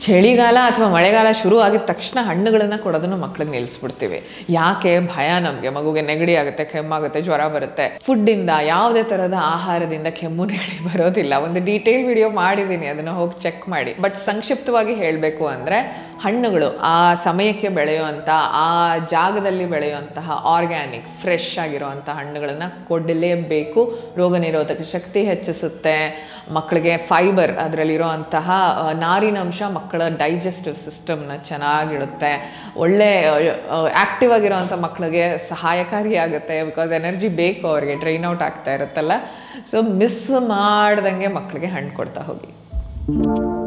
ಚಳಿಗಾಲ ಅಥವಾ ಮಳೆಗಾಲ ಶುರು ಆಗಿದ ತಕ್ಷಣ ಹಣ್ಣುಗಳನ್ನು ಕೊಡೋದನ್ನು ಮಕ್ಳಿಗೆ ನಿಲ್ಲಿಸ್ಬಿಡ್ತೀವಿ ಯಾಕೆ ಭಯ ನಮಗೆ ಮಗುಗೆ ನೆಗಡಿ ಆಗುತ್ತೆ ಕೆಮ್ಮಾಗುತ್ತೆ ಜ್ವರ ಬರುತ್ತೆ ಫುಡ್ಡಿಂದ ಯಾವುದೇ ಥರದ ಆಹಾರದಿಂದ ಕೆಮ್ಮು ನೆಗಡಿ ಬರೋದಿಲ್ಲ ಒಂದು ಡೀಟೇಲ್ ವಿಡಿಯೋ ಮಾಡಿದ್ದೀನಿ ಅದನ್ನು ಹೋಗಿ ಚೆಕ್ ಮಾಡಿ ಬಟ್ ಸಂಕ್ಷಿಪ್ತವಾಗಿ ಹೇಳಬೇಕು ಅಂದರೆ ಹಣ್ಣುಗಳು ಆ ಸಮಯಕ್ಕೆ ಬೆಳೆಯುವಂಥ ಆ ಜಾಗದಲ್ಲಿ ಬೆಳೆಯುವಂತಹ ಆರ್ಗ್ಯಾನಿಕ್ ಫ್ರೆಶ್ ಆಗಿರುವಂಥ ಹಣ್ಣುಗಳನ್ನು ಕೊಡಲೇಬೇಕು ರೋಗ ನಿರೋಧಕ ಶಕ್ತಿ ಹೆಚ್ಚಿಸುತ್ತೆ ಮಕ್ಕಳಿಗೆ ಫೈಬರ್ ಅದರಲ್ಲಿರುವಂತಹ ನಾರಿನಂಶ ಮಕ್ಕಳ ಡೈಜೆಸ್ಟಿವ್ ಸಿಸ್ಟಮ್ನ ಚೆನ್ನಾಗಿಡುತ್ತೆ ಒಳ್ಳೆ ಆ್ಯಕ್ಟಿವ್ ಆಗಿರೋವಂಥ ಮಕ್ಕಳಿಗೆ ಸಹಾಯಕಾರಿಯಾಗುತ್ತೆ ಬಿಕಾಸ್ ಎನರ್ಜಿ ಬೇಕು ಅವ್ರಿಗೆ ಡ್ರೈನ್ ಔಟ್ ಆಗ್ತಾ ಇರುತ್ತಲ್ಲ ಸೊ ಮಿಸ್ ಮಾಡ್ದಂಗೆ ಮಕ್ಕಳಿಗೆ ಹಣ್ಣು ಕೊಡ್ತಾ ಹೋಗಿ